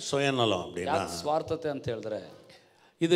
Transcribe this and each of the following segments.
சுயநலம் அப்படின்னா ಯಾಕೆ ಸ್ವಾರ್ಥತೆ ಅಂತ ಹೇಳಿದ್ರೆ இது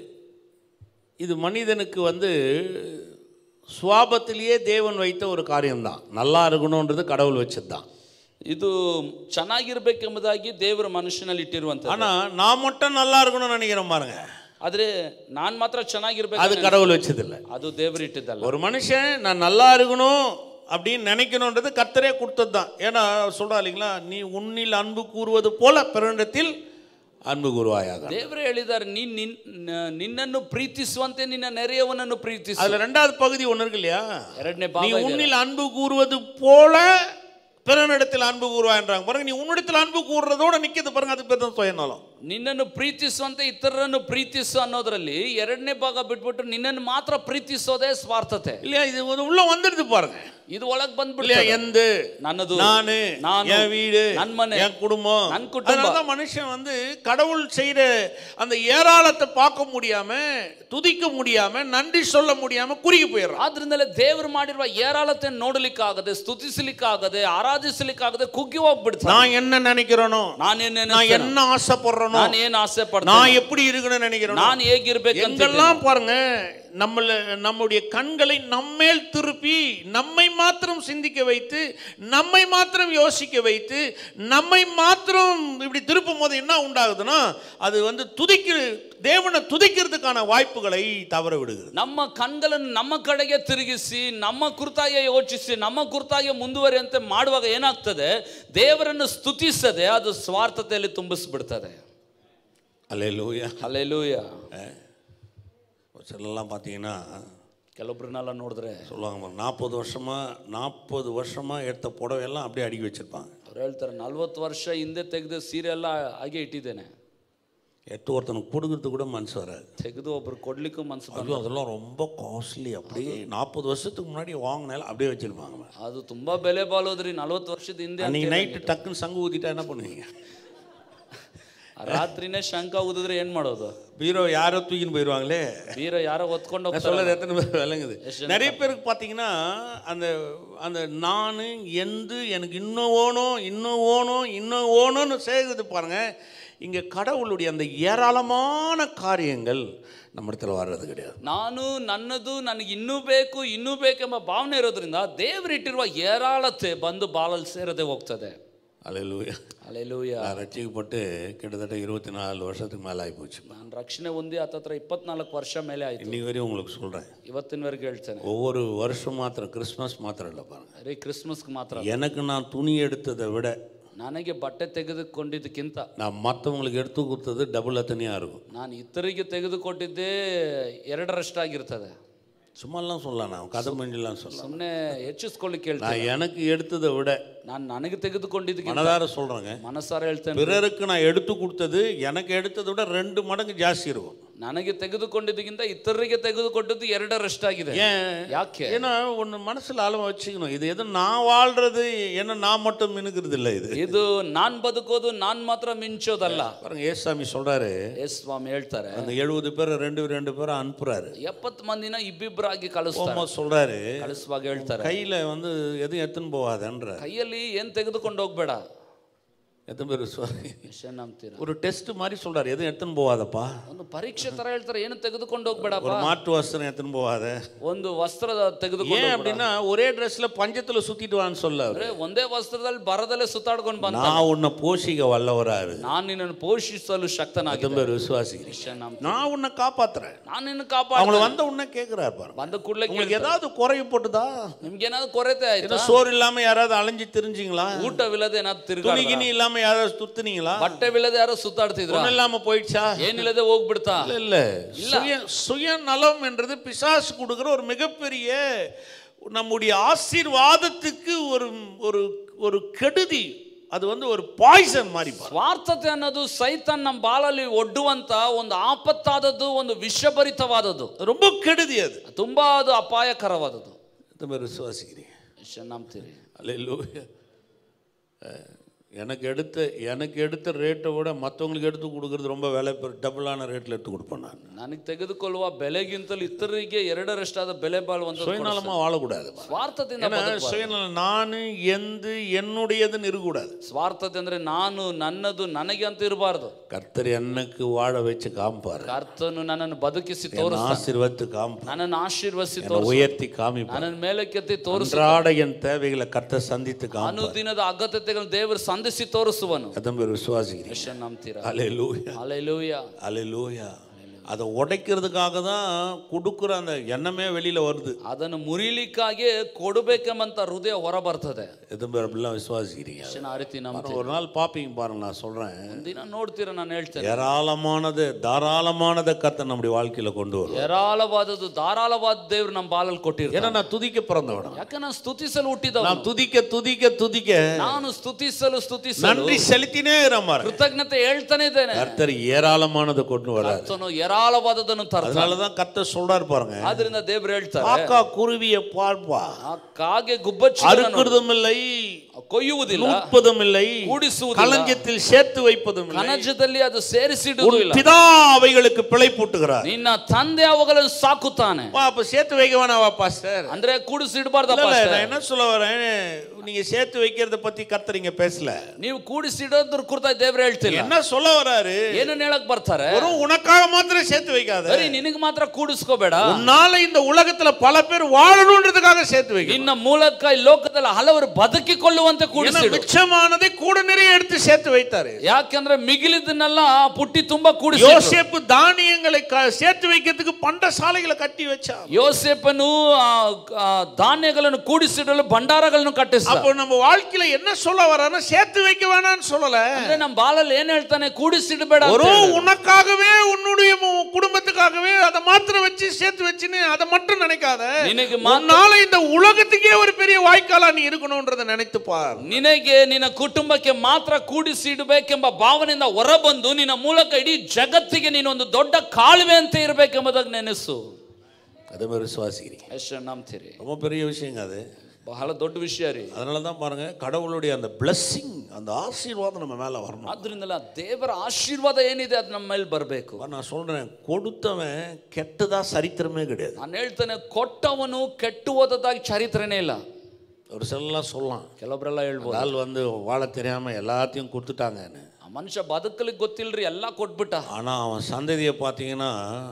இது மனிதனுக்கு வந்து சுவாபத்திலேயே தேவன் வைத்த ஒரு காரியம்தான் நல்லா இருக்கணுன்றது கடவுள் வச்சது தான் ಇದು ಚೆನ್ನಾಗಿರ್ಬೇಕೆಂಬುದಾಗಿ ದೇವರು ಮನುಷ್ಯನಲ್ಲಿ ಇಟ್ಟಿರುವಂತ ஆனால் நான் மட்டும் நல்லா இருக்கணும்னு நினைக்கிறேன் பாருங்க ಆದ್ರೆ ನಾನ್ ಮಾತ್ರ ಚೆನ್ನಾಗಿರ್ಬೇಕು அது கடவுள் வச்சதில்லை ಅದು ದೇವರು ಇಟ್ಟಿದ್ದಲ್ಲ ஒரு மனுஷன் நான் நல்லா இருக்கணும் அப்படின்னு நினைக்கணுன்றது கர்த்தரே கொடுத்தது தான் ஏன்னா சொல்றா இல்லைங்களா நீ உன்னில் அன்பு கூறுவது போல பிறனிடத்தில் அன்பு கூறுவாயாக ದೇವರೇ ಹೇಳಿದ್ದಾರೆ ನೀನ್ ನಿನ್ ನ- ನಿನ್ನನ್ನು ಪ್ರೀತಿಸುವಂತೆ ನಿನ್ನ ನೆರೆಯವನನ್ನು ಪ್ರೀತಿಸು அதுல ரெண்டாவது பகுதி ஒன்று இருக்கு இல்லையா ಎರಡನೇ நீ ಭಾಗ ಇದೆ. உன்னில் அன்பு கூறுவது போல பிறனிடத்தில் அன்பு கூறுவான்றாங்க பாருங்க நீ உன்னிடத்தில் அன்பு கூறுறதோட நிக்கிறது பாருங்க அது பேர் தான் சுயநலம் ನಿನ್ನನ್ನು ಪ್ರೀತಿಸುವಂತೆ ಇತರರನ್ನು ಪ್ರೀತಿಸು ಅನ್ನೋದ್ರಲ್ಲಿ ಎರಡನೇ ಭಾಗ ಬಿಟ್ಬಿಟ್ಟು ನಿನ್ನನ್ನು ಮಾತ್ರ ಪ್ರೀತಿಸೋದೇ ಸ್ವಾರ್ಥತೆ இல்லையா இது வந்து உள்ள வந்துடுது பாருங்க ಇದು ಒಳಗ್ இல்லையா ಬಂದ್ಬಿಡ್ಲಿ எந்த ನನ್ನದು நானு ನಾನು, என் வீடு ನನ್ ಮನೆ, என் குடும்பம் ನನ್ ಕುಟುಂಬ. அதனாலதான் மனுஷன் வந்து கடவுள் செய்யற அந்த ஏராளத்தை பார்க்க முடியாம துதிக்க முடியாம நன்றி சொல்ல முடியாம குறுகி போயிடுறான் ಆದ್ರಿಂದಲೇ ದೇವರು ಮಾಡಿರುವ ಏರಾಳತೆ ನೋಡಲಿಕ್ಕಾಗದೆ ಸ್ತುತಿಸಲಿಕ್ಕಾಗದೆ ಆರಾಧಿಸಲಿಕ್ಕಾಗದೆ ಕುಗ್ಗಿ ಹೋಗ್ಬಿಡ್ತಾರೆ நான் என்ன நினைக்கிறேனோ ನಾನೇನೇನು நான் என்ன ஆசைப்படுறேனோ ನಾನು ಏನ್ ಆಸೆ ಪಡ್ತೇನೆ நான் எப்படி இருக்கணும்னு நினைக்கிறேனோ ನಾನು ಹೇಗಿರ್ಬೇಕಂತ எங்கெல்லாம் பாருங்க நம்மள நம்முடைய கண்களை நம்மேல் திருப்பி நம்மை மாத்திரம் சிந்திக்க வைத்து நம்மை மாத்திரம் யோசிக்க வைத்து நம்மை மாத்திரம் இப்படி திருப்பும் போது என்ன உண்டாகுதுன்னா அது வந்து துதிக்க தேவனை துதிக்கிறதுக்கான வாய்ப்புகளை தவற விடுகிறது ನಮ್ಮ ಕಣ್ಗಳನ್ನು ನಮ್ಮ ಕಡೆಗೆ ತಿರುಗಿಸಿ ನಮ್ಮ ಕುರಿತಾಗಿ ಯೋಚಿಸಿ ನಮ್ಮ ಕುರಿತಾಗಿ ಮುಂದುವರಿಯಂತೆ ಮಾಡುವಾಗ ಏನಾಗ್ತದೆ ದೇವರನ್ನು ಸ್ತುತಿಸದೆ ಅದು ಸ್ವಾರ್ಥತೆಯಲ್ಲಿ ತುಂಬಿಸ್ಬಿಡ್ತದೆ அல்லேலூயா ಅಲ್ಲೆಲೂಯ சிலர்லாம் பார்த்தீங்கன்னா ಕೆಲವೊಬ್ರನ್ನೆಲ್ಲ ನೋಡಿದ್ರೆ சொல்லுவாங்க நாற்பது வருஷமா நாற்பது வருஷமா எடுத்த புடவையெல்லாம் அப்படியே அடுக்கி வச்சிருப்பாங்க ಅವ್ರು ಹೇಳ್ತಾರೆ ನಲ್ವತ್ತು ವರ್ಷ ಹಿಂದೆ ತೆಗೆದ ಸೀರೆ ಎಲ್ಲ ಹಾಗೆ ಇಟ್ಟಿದ್ದೇನೆ எட்டு ஒருத்தனுக்கு கொடுக்கறது கூட மனசு வராது ತೆಗೆದು ಒಬ್ರು ಕೊಡ್ಲಿಕ್ಕೂ ಮನ್ಸು ಬರಲ್ಲ. ஐயோ அதெல்லாம் ரொம்ப காஸ்ட்லி அப்படியே நாற்பது வருஷத்துக்கு முன்னாடி வாங்கினால அப்படியே வச்சிருப்பாங்க ಅದು ತುಂಬಾ ಬೆಲೆ ಬಾಳೋದ್ರಿ ನಲ್ವತ್ತು ವರ್ಷದ ಹಿಂದೆ ಅಂತ அன்னைக்கு நைட்டு டக்குன்னு சங்கு ஊதிட்டா என்ன பண்ணுவீங்க ರಾತ್ರಿನೇ ಶಂಕ ಊದಿದ್ರೆ ಏನ್ ಮಾಡೋದು பீரோ யாரோ தூக்கின்னு போயிடுவாங்களே ಬೀರ யாರೋ ಹೊತ್ಕೊಂಡು நான் ಹೋಗ್ತಾರೆ சொல்றது எத்தனை பேர் விளங்குது நிறைய பேருக்கு பார்த்தீங்கன்னா அந்த அந்த நான் எந்து எனக்கு இன்னும் ஓணும் இன்னும் ஓணும் இன்னும் ஓணும்னு சேகுது பாருங்க இங்கே கடவுளுடைய அந்த ஏராளமான காரியங்கள் நம்ம இடத்துல வர்றது கிடையாது ನಾನು ನನ್ನದು ನನಗೆ ಇನ್ನೂ ಬೇಕು ಇನ್ನೂ ಬೇಕೆಂಬ ಭಾವನೆ ಇರೋದ್ರಿಂದ ದೇವರಿಟ್ಟಿರುವ ಏರಾಳತೆ ಬಂದು ಬಾಳಲ್ಲಿ ಸೇರದೆ ಹೋಗ್ತದೆ அலையிலூயா ಅಲ್ಲೆಲೂಯ நான் ரட்சிக்கப்பட்டு கிட்டத்தட்ட இருபத்தி நாலு வருஷத்துக்கு மேலே ஆகிப்போச்சு ನಾನು ರಕ್ಷಣೆ ಹೊಂದಿ ಹತ್ತತ್ರ ಇಪ್ಪತ್ನಾಲ್ಕು ವರ್ಷ ಮೇಲೆ ಆಯ್ತು இன்னைக்கு வரையும் உங்களுக்கு சொல்கிறேன் ಇವತ್ತಿನವರೆಗೆ ಹೇಳ್ತೇನೆ ஒவ்வொரு வருஷம் மாத்திரம் கிறிஸ்மஸ் மாத்திரம் இல்லை பாருங்க ಬರೀ ಕ್ರಿಸ್ಮಸ್ಗೆ ಮಾತ್ರ எனக்கு நான் துணி எடுத்ததை விட ನನಗೆ ಬಟ್ಟೆ ತೆಗೆದುಕೊಂಡಿದ್ದಕ್ಕಿಂತ நான் மற்றவங்களுக்கு எடுத்து கொடுத்தது டபுள் அத்தனையாக இருக்கும் ನಾನು ಇತರಿಗೆ ತೆಗೆದುಕೊಟ್ಟಿದ್ದೇ ಎರಡರಷ್ಟಾಗಿರ್ತದೆ சும்மாலாம் சொல்லலாம் நான் கதை மஞ்சள்லாம் சொல்லலாம் ಸುಮ್ಮನೆ ಹೆಚ್ಚಿಸ್ಕೊಳ್ಳಿಕ್ಕೆ ಹೇಳ್ತೇನೆ நான் எனக்கு எடுத்ததை விட ನಾನು ನನಗೆ ತೆಗೆದುಕೊಂಡಿದ್ದಕ್ಕಿಂತ மனதார சொல்கிறேங்க ಮನಸ್ಸಾರ ಹೇಳ್ತೇನೆ பிறருக்கு நான் எடுத்து கொடுத்தது எனக்கு எடுத்ததை விட ரெண்டு மடங்கு ஜாஸ்தி இருக்கும் ನನಗೆ ತೆಗೆದುಕೊಂಡಿದ್ದಕ್ಕಿಂತ ಇತರರಿಗೆ ತೆಗೆದುಕೊಟ್ಟದ್ದು ಎರಡರಷ್ಟಾಗಿದೆ ஏன் ಯಾಕೆ ஏன்னா ஒன்று மனசில் அளவு வச்சுக்கணும் இது எதுவும் நான் வாழ்றது என்ன நான் மட்டும் மினுக்கிறது இல்லை இது ಇದು ನಾನ್ ಬದುಕೋದು ನಾನ್ ಮಾತ್ರ ಮಿಂಚೋದಲ್ಲ பாருங்க ஏசாமி சொல்றாரு ಎಸ್ ಸ್ವಾಮಿ ಹೇಳ್ತಾರೆ அந்த எழுபது பேர் ரெண்டு ரெண்டு பேரை அனுப்புறாரு ಎಪ್ಪತ್ತು ಮಂದಿನ ಇಬ್ಬಿಬ್ಬರಾಗಿ ಕಳಿಸ್ತಾರೆ போகும்போது சொல்றாரு ಕಳಿಸುವಾಗ ಹೇಳ್ತಾರೆ கையில வந்து எதுவும் எடுத்துன்னு போகாதன்ற ಕೈಯಲ್ಲಿ ಏನ್ ತೆಗೆದುಕೊಂಡು ಹೋಗ್ಬೇಡ எத்தனை பேர் விசுவாசி ಎಷ್ಟು ನಂಬ್ತೀರ ஒரு டெஸ்ட் மாதிரி சொல்றாரு எதுவும் எடுத்துன்னு போகாதப்பா ಒಂದು ಪರೀಕ್ಷೆ ತರ ಹೇಳ್ತಾರೆ ಏನು ತೆಗೆದುಕೊಂಡು ಹೋಗ್ಬೇಡಪ್ಪ ஒரு மாற்று வஸ்திரம் எடுத்துன்னு போகாத ಒಂದು ವಸ್ತ್ರದ ತೆಗೆದುಕೊಂಡು ஏன் அப்படின்னா ஒரே ட்ரெஸ்ல பஞ்சத்துல சுத்திட்டு வான்னு சொல்ல அவரு. ಹೋಗ್ಬೇಡ. ಒಂದೇ ವಸ್ತ್ರದಲ್ಲಿ ಬರದಲ್ಲೇ ಸುತ್ತಾಡ್ಕೊಂಡು ಬಂದ நான் உன்னை போஷிக்க வல்லவராரு ನಾನು ನಿನ್ನನ್ನು ಪೋಷಿಸಲು ಶಕ್ತನಾಗಿದ್ದೆ எத்தனை பேர் விசுவாசிக்கிறீங்க ಎಷ್ಟು ನಂಬ್ತೀರ? நான் உன்னை காப்பாத்துறேன் ನಾನು ನಿನ್ನ ಕಾಪಾಡ அவங்கள வந்த உடனே கேட்கிறாரு பாருங்க ಬಂದ ಕೂಡಲೇ உங்களுக்கு ஏதாவது குறைவு போட்டுதா ನಿಮ್ಗೇನಾದ್ರು ಕೊರತೆ ಆಯ್ತಾ ஏதோ சோறு இல்லாம யாராவது அலைஞ்சு திரிஞ்சிங்களா ಊಟವಿಲ್ಲದೆ ಏನಾದ್ರು ತಿರ್ಗ துணி கிணி இல்லாம யாராவது துத்துனீங்களா ಬಟ್ಟೆವಿಲ್ಲದೆ ಯಾರೋ ಸುತ್ತಾಡ್ತಿದ್ರ ஒண்ணும் இல்லாம போயிடுச்சா ಏನಿಲ್ಲದೆ ಹೋಗ್ಬಿಡ್ತಾ இல்ல இல்ல சுய சுயநலம் என்றது பிசாசு கொடுக்கிற ஒரு மிகப்பெரிய நம்முடைய ஆசீர்வாதத்துக்கு ஒரு ஒரு ஒரு கெடுதி அது வந்து ஒரு பாய்சன் மாதிரி பாரு. ಸ್ವಾರ್ಥತೆ ಅನ್ನೋದು ಸೈತಾನ್ ನಮ್ಮ ಬಾಳಲ್ಲಿ ಒಡ್ಡುವಂತ ಒಂದು ಆಪತ್ತಾದದ್ದು ಒಂದು ವಿಷಭರಿತವಾದದ್ದು அது ரொம்ப கெடுதி அது ತುಂಬಾ ಅದು ಅಪಾಯಕರವಾದದ್ದು இந்த மாதிரி விசுவாசிக்கிறீங்க ಎಷ್ಟು ನಂಬ್ತೀರಿ அல்லேலூயா அஹ், எனக்கு எடுத்த எனக்கு எடுத்த ரேட்டை விட மற்றவங்களுக்கு எடுத்து கொடுக்கறது ரொம்ப விலை டபுளான ரேட்டில் எடுத்து கொடுப்பேன் நான் ನನಗೆ ತೆಗೆದುಕೊಳ್ಳುವ ಬೆಲೆಗಿಂತಲೂ ಇತರರಿಗೆ ಎರಡರಷ್ಟಾದ ಬೆಲೆ ಬಾಳುವಂತ சுயநலமாக வாழக்கூடாது ಸ್ವಾರ್ಥದಿಂದ ஏன்னா ಬದುಕಬಾರದು. சுயநலம் நான் எந்து என்னுடையதுன்னு இருக்கக்கூடாது ಸ್ವಾರ್ಥತೆ ಅಂದ್ರೆ ನಾನು ನನ್ನದು ನನಗೆ ಅಂತ ಇರಬಾರ್ದು கர்த்தர் எனக்கு வாழ வச்சு காமிப்பார் ಕರ್ತನು ನನ್ನನ್ನು ಬದುಕಿಸಿ என்னை ತೋರಿಸ್ತಾನೆ ஆசீர்வத்து காமிப்பார் ನನ್ನನ್ನು ಆಶೀರ್ವದಿಸಿ என்னை ತೋರಿಸ உயர்த்தி காமிப்பார் ನನ್ನನ್ನು ಮೇಲಕ್ಕೆತ್ತಿ ತೋರಿಸ அன்றாட என் தேவைகளை கர்த்தர் சந்தித்து காமிப்பார் ಅನುದಿನದ ಅಗತ್ಯತೆಗಳನ್ನು ದೇವರು ಸಂಧಿಸಿ ತೋರಿಸುವನು அதான் பேர் விசுவாசிக்கிறீங்க ಯಶನ್ ನಂಬ್ತೀರಾ அலையலூயா ಅಲೆಲೂಯ அலையலூயா அதை உடைக்கிறதுக்காக தான் கொடுக்குற அந்த எண்ணமே வெளியில வருது ಅದನ್ನು ಮುರಿಲಿಕ್ಕಾಗಿ ಕೊಡಬೇಕೆಂಬಂತ ಹೃದಯ ಹೊರ ಬರ್ತದೆ எதுவும் பேர் அப்படிலாம் விசுவாசிக்கிறீங்க ಯಶನ್ ಆ ರೀತಿ ನಮ್ಮ பாருங்க, ஒரு நாள் பார்ப்பீங்க பாருங்க நான் சொல்றேன் ದಿನ ನೋಡ್ತೀರಾ ನಾನು ಹೇಳ್ತೇನೆ ஏராளமானது தாராளமானதை கர்த்தர் நம்முடைய வாழ்க்கையில கொண்டு வரும் ಹೇರಾಳವಾದದ್ದು ಧಾರಾಳವಾದ ದೇವ್ರು ನಮ್ಮ ಬಾಲಲ್ಲಿ ಕೊಟ್ಟಿರ್ತಾರೆ ஏன்னா நான் துதிக்க பிறந்தவன் ಯಾಕೆ ನಾನು ಸ್ತುತಿಸಲು ಹುಟ್ಟಿದವ நான் துதிக்க துதிக்க துதிக்க ನಾನು ಸ್ತುತಿಸಲು ಸ್ತುತಿಸಲು நன்றி செலுத்தினே இறமாறு ಕೃತಜ್ಞತೆ ಹೇಳ್ತಾನೆ ಇದ್ದೇನೆ கர்த்தர் ஏராளமானதை கொண்டு வராரு ಕರ್ತನು ಹೇರಾಳವಾದದನ್ನು ತರ್ತಾನೆ அதனாலதான் கர்த்தர் சொல்றாரு பாருங்க ಆದ್ರಿಂದ ದೇವ್ರು ಹೇಳ್ತಾರೆ காக்கா குருவிய பார்ப்பா ಆ ಕಾಗೆ ಗುಬ್ಬಚ್ಚಿ அறுக்கிறதும் இல்லை ಕೊಯ್ಯುವುದಿಲ್ಲ நூற்பதும் இல்லை ಕೂಡಿಸುವುದಿಲ್ಲ களஞ்சத்தில் சேர்த்து வைப்பதும் இல்லை ಕನಜದಲ್ಲಿ ಅದು ಸೇರಿಸಿಡುವುದಿಲ್ಲ உன் பிதா அவைகளுக்கு பிழைப்பூட்டுகிறார் ನಿನ್ನ ತಂದೆ ಅವುಗಳನ್ನು ಸಾಕುತ್ತಾನೆ அப்பா, அப்ப சேர்த்து வைக்க வேணாவா பாஸ்டர் ಅಂದ್ರೆ ಕೂಡಿಸಿಡಬಾರ್ದಪ್ಪ இல்ல, ಅಷ್ಟೇ. நான் என்ன சொல்ல வரேன் நீங்க சேர்த்து வைக்கிறத பத்தி கர்த்தர் இங்க பேசல ನೀವು ಕೂಡಿಸಿಡೋದ್ರ ಕುರಿತಾಗಿ ದೇವ್ರು ಹೇಳ್ತಿಲ್ಲ என்ன சொல்ல வராரு ಏನನ್ನ ಹೇಳಕ್ ಬರ್ತಾರೆ ஒரு உனக்காக மாத்திரம் சேர்த்து வைக்காத ಬರೀ ನಿನಗೆ ಮಾತ್ರ ಕೂಡಿಸ್ಕೋಬೇಡ உன்னால இந்த உலகத்துல பல பேர் வாழணுன்றதுக்காக சேர்த்து வைக்க ನಿನ್ನ ಮೂಲಕ ಈ ಲೋಕದಲ್ಲಿ ಹಲವರು ಬದುಕಿಕೊಳ್ಳುವಂತೆ ஏன்னா ಕೂಡಿಸಿಡು மிச்சமானதை கூட நிறைய எடுத்து சேர்த்து வைத்தாரு ಯಾಕಂದ್ರೆ ಮಿಗಿಲಿದ್ದನ್ನೆಲ್ಲ ಪುಟ್ಟಿ ತುಂಬಾ ಕೂಡಿಸಿ யோசேப்பு தானியங்களை க- சேர்த்து வைக்கிறதுக்கு பண்ட சாலைகளை கட்டி வச்சா ಯೋಸೇಪನು ಆ, ಆ, ಧಾನ್ಯಗಳನ್ನು ಕೂಡಿಸಿಡಲು ಭಂಡಾರಗಳನ್ನು ಕಟ್ಟಿಸ அப்போ நம்ம வாழ்க்கையில என்ன சொல்ல வரான்னா சேர்த்து வைக்க வேணாம்னு சொல்லல ಅಂದ್ರೆ ನಮ್ಮ ಬಾಲಲ್ಲಿ ಏನ್ ಹೇಳ್ತಾನೆ ಕೂಡಿಸಿಡಬೇಡ ಅಂತ ஒரு ಹೇಳಿದ. உனக்காகவே உன்னுடைய மு- குடும்பத்துக்காகவே அதை மாத்திரம் வச்சு சேர்த்து வச்சுன்னு அதை மட்டும் நினைக்காத ನಿನಗೆ ಮಾತ್ರ உன்னால இந்த உலகத்துக்கே ஒரு பெரிய வாய்க்காலா நீ இருக்கணும்ன்றதை நினைத்து பார் ನಿನಗೆ ನಿನ್ನ ಕುಟುಂಬಕ್ಕೆ ಮಾತ್ರ ಕೂಡಿಸಿ ಇಡಬೇಕೆಂಬ ಭಾವನೆಯಿಂದ ಹೊರಬಂದು ನಿನ್ನ ಮೂಲಕ ಇಡೀ ಜಗತ್ತಿಗೆ ನೀನು ಒಂದು ದೊಡ್ಡ ಕಾಲುವೆ ಅಂತ ಇರಬೇಕೆಂಬುದಾಗಿ ನೆನೆಸು அதே மாதிரி விசுவாசிக்கிறீங்க ಎಷ್ಟು ನಂಬ್ತೀರಿ ரொம்ப பெரிய விஷயங்க அது ಬಹಳ ದೊಡ್ಡ ವಿಷಯ ರೀ அதனால தான் பாருங்க கடவுளுடைய அந்த blessing அந்த ஆசீர்வாதம் நம்ம மேல வரணும் ಆದ್ರಿಂದಲ ದೇವರ ಆಶೀರ್ವಾದ ಏನಿದೆ ಅದು ನಮ್ಮ ಮೇಲೆ ಬರಬೇಕು நான் சொல்றேன் கொடுத்தவன் கெட்டதா சரித்திரமே கிடையாது ನಾನು ಹೇಳ್ತೇನೆ ಕೊಟ್ಟವನು ಕೆಟ್ಟು ಹೋದದಾಗಿ ಚರಿತ್ರೆನೇ ಇಲ್ಲ ஒரு சிலர்லாம் சொல்லலாம் ಕೆಲವೊಬ್ರೆಲ್ಲ ಹೇಳ್ಬೋದು ஆள் வந்து வாழ தெரியாம எல்லாத்தையும் கொடுத்துட்டாங்கன்னு ಆ ಮನುಷ್ಯ ಬದುಕಲಿಕ್ಕೆ ಗೊತ್ತಿಲ್ರಿ ಎಲ್ಲ ಕೊಟ್ಬಿಟ್ಟ ஆனா அவன் சந்ததியை பார்த்தீங்கன்னா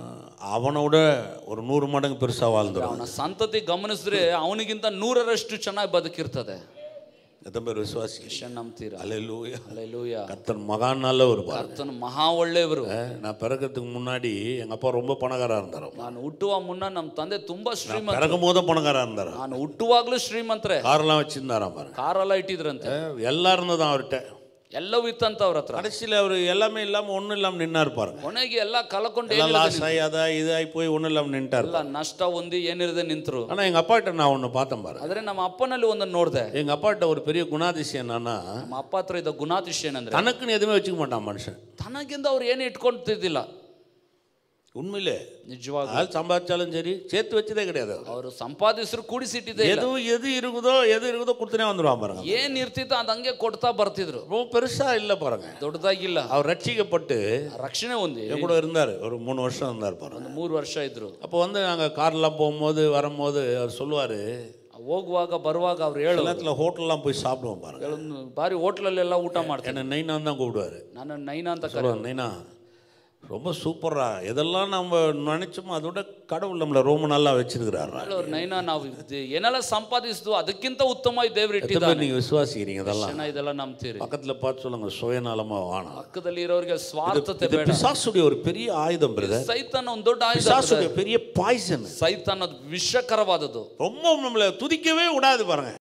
அவனோட ஒரு நூறு மடங்கு பெருசா வாழ்ந்துடும் ಅವನ ಸಂತತಿ ಗಮನಿಸಿದ್ರೆ ಅವನಿಗಿಂತ ನೂರರಷ್ಟು ಚೆನ್ನಾಗಿ ಬದುಕಿರ್ತದೆ எத்தனை பேர் விசுவாசி ಎಷ್ಟು ನಂಬ್ತೀರಾ அலையிலூயா ಅಲ್ಲೆಲೂಯ கர்த்தன் மகான் நல்ல ஒரு பாரு ಕರ್ತನು ಮಹಾ ಒಳ್ಳೆಯವರು நான் பிறக்கிறதுக்கு முன்னாடி எங்க அப்பா ரொம்ப பணக்காரா இருந்தாரு ನಾನು ಹುಟ್ಟುವ ಮುನ್ನ ನಮ್ಮ ತಂದೆ ತುಂಬಾ ಶ್ರೀಮಂತ பிறக்கும் போதும் பணக்காரா இருந்தாரு ನಾನು ಹುಟ್ಟುವಾಗ್ಲೂ ಶ್ರೀಮಂತರೇ காரெல்லாம் வச்சிருந்தாராம் பாருங்க ಕಾರೆಲ್ಲ ಇಟ್ಟಿದ್ರಂತೆ எல்லாம் இருந்ததான் அவர்கிட்ட ಎಲ್ಲವೂ ಇತ್ತಂತ ಅವ್ರ ಹತ್ರ கடைசியில் அவர் எல்லாமே இல்லாம ஒண்ணும் இல்லாம நின்னாரு பாருங்க ಕೊನೆಗೆ ಎಲ್ಲ ಕಳ್ಕೊಂಡು எல்லாம் லாஸ் ஆகி அதா இதாகி போய் ஒண்ணும் இல்லாம நின்ட்டாரு ಎಲ್ಲ ನಷ್ಟ ಹೊಂದಿ ಏನಿರದೆ ನಿಂತರು ஆனா எங்க அப்பா கிட்ட நான் ஒண்ணு பார்த்தேன் பாருங்க ಆದ್ರೆ ನಮ್ಮ ಅಪ್ಪನಲ್ಲಿ ಒಂದನ್ನು ನೋಡಿದೆ எங்க அப்பா கிட்ட ஒரு பெரிய குணாதிசயம் என்னன்னா ನಮ್ಮ ಅಪ್ಪ ಹತ್ರ ಇದ್ದ ಗುಣಾತಿಶಯ ಏನಂದ್ರೆ தனக்குன்னு எதுவுமே வச்சுக்க மாட்டான் மனுஷன் ತನಗಿಂದ ಅವ್ರು ಏನು ಇಟ್ಕೊಂತಿದ್ದಿಲ್ಲ உண்மையிலே ನಿಜವಾಗ அது சம்பாதிச்சாலும் சரி சேர்த்து வச்சதே கிடையாது அவர். ಅವರು ಸಂಪಾದಿಸರು ಕೂಡಿಸಿಟ್ಟಿದ್ದೆ ಇಲ್ಲ எது எது இருக்குதோ எது இருக்குதோ கொடுத்துனே வந்துருவான் பாருங்க ಏನ್ ಇರ್ತಿತ್ತೋ ಅದ್ ಹಂಗೆ ಕೊಡ್ತಾ ಬರ್ತಿದ್ರು ரொம்ப பெருசா இல்ல பாருங்க ದೊಡ್ಡದಾಗಿಲ್ಲ அவர் ரட்சிக்கப்பட்டு ರಕ್ಷಣೆ ಹೊಂದಿ என் கூட இருந்தார் ஒரு மூணு வருஷம் இருந்தார் பாருங்க ಒಂದು ಮೂರು ವರ್ಷ ಇದ್ರು அப்போ வந்து நாங்கள் கார்லாம் போகும்போது வரும்போது அவர் சொல்லுவார் ಹೋಗುವಾಗ ಬರುವಾಗ ಅವ್ರು ಹೇಳು நேரத்தில் ஹோட்டல்லாம் போய் சாப்பிடுவோம் பாருங்க ಕೆಲವೊಂದು ಬಾರಿ ಹೋಟ್ಲಲ್ಲೆಲ್ಲ ಊಟ ಮಾಡ್ತಾರೆ என்னை நைனான்னு தான் கூப்பிடுவாரு ನಾನು ನೈನಾ ಅಂತ ಕರೆ சொல்லுவார் நைனா ரொம்ப சூப்பரா எதெல்லாம் நம்ம நினைச்சோமோ அதோட கடவுள் நம்மளை ரொம்ப நல்லா வச்சிருக்கிறாரு ಅವ್ರು ನೈನಾ ನಾವು ಇದು ಏನೆಲ್ಲ ಸಂಪಾದಿಸಿದ್ವು ಅದಕ್ಕಿಂತ ಉತ್ತಮವಾಗಿ ದೇವ್ರು எத்தனை ಇಟ್ಟಿದ್ದಾನೆ பேர் நீங்க விசுவாசிக்கிறீங்க இதெல்லாம் ಜನ ಇದೆಲ್ಲ ನಂಬ್ತೀರಿ பக்கத்துல பார்த்து சொல்லுங்க சுயநலமா வானம் ಪಕ್ಕದಲ್ಲಿ ಇರೋರಿಗೆ ಸ್ವಾರ್ಥತೆ இது ಬೇಡ பிசாசுடைய ஒரு பெரிய ஆயுதம் பிரதர் ಸೈತಾನ ಒಂದು ದೊಡ್ಡ ಆಯುಧ பிசாசுடைய பெரிய பாய்சன் ಸೈತಾನ ವಿಷಕರವಾದದ್ದು ரொம்ப நம்மளை துதிக்கவே விடாது பாருங்க